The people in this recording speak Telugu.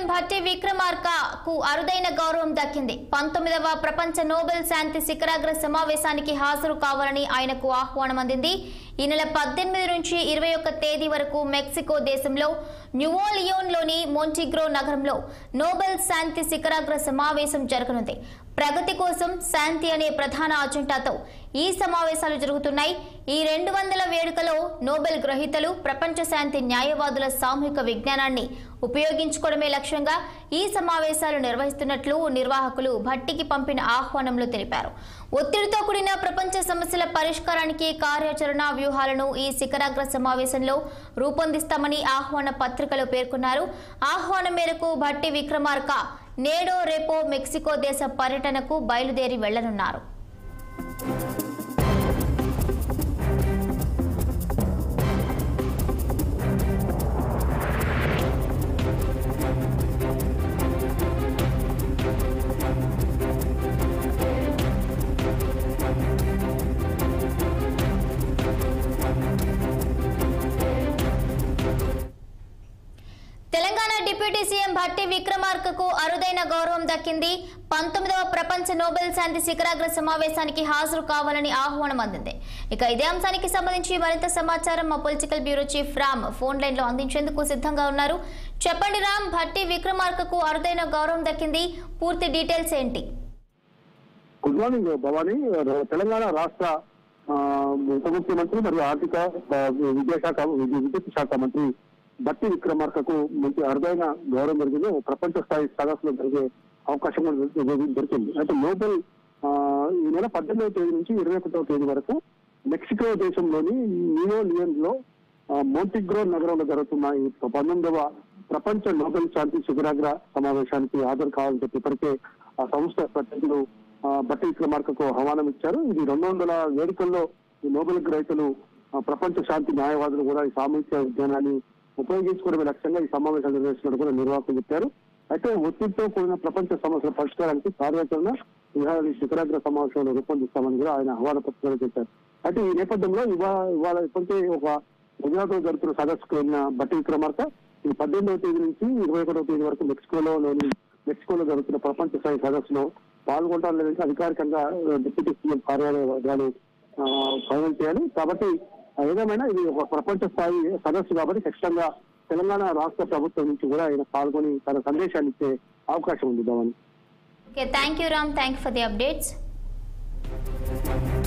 భట్టి విక్రమార్కకు అరుదైన గౌరవం దక్కింది పంతొమ్మిదవ ప్రపంచ నోబెల్ శాంతి శిఖరాగ్ర సమావేశానికి హాజరు కావాలని ఆయనకు ఆహ్వానం అందింది ఈ నెల పద్దెనిమిది నుంచి ఇరవై ఒక్క తేదీ వరకు మెక్సికో దేశంలో న్యూవోలియోన్లోని మోంటిగ్రో నగరంలో నోబెల్ శాంతి శిఖరాగ్ర సమావేశం జరగనుంది ప్రగతి కోసం శాంతి అనే ప్రధాన అజెండాతో ఈ సమావేశాలు జరుగుతున్నాయి ఈ రెండు వందల వేడుకలో నోబెల్ గ్రహీతలు ప్రపంచ శాంతి న్యాయవాదుల సామూహిక విజ్ఞానాన్ని ఉపయోగించుకోవడమే లక్ష్యంగా ఈ సమావేశాలు నిర్వహిస్తున్నట్లు నిర్వాహకులు భట్టికి పంపిన ఆహ్వానంలో తెలిపారు ఒత్తిడితో కూడిన ప్రపంచ సమస్యల పరిష్కారానికి కార్యాచరణ వ్యూహాలను ఈ శిఖరాగ్ర సమావేశంలో రూపొందిస్తామని ఆహ్వాన పత్రికలో పేర్కొన్నారు ఆహ్వానం మేరకు భట్టి విక్రమార్క నేడో రేపో మెక్సికో దేశ పర్యటనకు బయలుదేరి వెళ్లనున్నారు తెలంగాణ డిప్యూటీ సీఎం భట్టి విక్రమార్కకు అరుదైన గౌరవం దక్కింది పంతొమ్మిదవ ప్రపంచ నోబెల్ శాంతి శిఖరాగ్ర సమావేశానికి హాజరు కావాలని ఆహ్వానం అందింది ఇక ఇదే అంశానికి సంబంధించి మరింత సమాచారం మా political bureau chief Ram phone line లో అందించేందుకు సిద్ధంగా ఉన్నారు చెప్పండి రామ్ భట్టి విక్రమార్కకు అరుదైన గౌరవం దక్కింది పూర్తి డీటెయిల్స్ ఏంటి గుడ్ మార్నింగ్ భవానీ తెలంగాణ రాష్ట్ర ఆ, ఉప ముఖ్యమంత్రి మరియు ఆర్థిక ఆ, విద్యాశాఖ విద్యు- విద్యుత్ శాఖ మంత్రి బట్టి విక్రమార్కకు మంచి అరుదైన గౌరవం జరిగింది ఓ ప్రపంచ స్థాయి సదస్సులో జరిగే అవకాశం కూడా దొరి- దొరికింది అయితే నోబెల్ ఆ, ఈ నెల పద్దెనిమిదవ తేదీ నుంచి ఇరవై ఒకటవ తేదీ వరకు మెక్సికో దేశంలోని నియో లియన్స్ లో మోంటిగ్రో నగరంలో జరుగుతున్న ఈ పంతొమ్మిదవ ప్రపంచ నోబెల్ శాంతి శిఖరాగ్ర సమావేశానికి హాజరు కావాలని చెప్పి ఇప్పటికే ఆ సంస్థ ప్రతినిధులు ఆ, బట్టి విక్రమార్కకు ఆహ్వానం ఇచ్చారు ఇది రెండు వందల వేడుకల్లో ఈ నోబెల్ గ్రహీతలు ఆ, ప్రపంచ శాంతి న్యాయవాదులు కూడా ఈ సామూహిక విజ్ఞానాన్ని ఉపయోగించుకోవడమే లక్ష్యంగా ఈ సమావేశాలు నిర్వహిస్తున్నట్టు కూడా నిర్వాహకులు చెప్పారు అయితే ఒత్తిడితో కూడిన ప్రపంచ సమస్యల పరిష్కారానికి కార్యాచరణ ఈ శిఖరాగ్ర సమావేశంలో రూపొందిస్తామని కూడా ఆయన ఆహ్వాన పత్రికలు చెప్పారు అయితే ఈ నేపథ్యంలో ఇవాళ ఇవాళ ఇప్పటికే ఒక గుజరాత్ జరుగుతున్న సదస్సుకు వెళ్ళిన బట్టి విక్రమార్క ఈ పద్దెనిమిదవ తేదీ నుంచి ఇరవై ఒకటవ తేదీ వరకు మెక్సికోలో లోని మెక్సికోలో జరుగుతున్న ప్రపంచ స్థాయి సదస్సులో పాల్గొంటారు లేదంటే అధికారికంగా ఆ, డిప్యూటీ సీఎం కార్యాలయ వర్గాలు ఆ, ఫైనల్ చేయాలి కాబట్టి ఆ, ఏదేమైనా ఇది ఒక ప్రపంచ స్థాయి సదస్సు కాబట్టి ఖచ్చితంగా తెలంగాణ రాష్ట్ర ప్రభుత్వం నుంచి కూడా ఆయన పాల్గొని తన సందేశాన్ని ఇచ్చే అవకాశం ఉంది Bhavan okay thank you Ram thank for the updates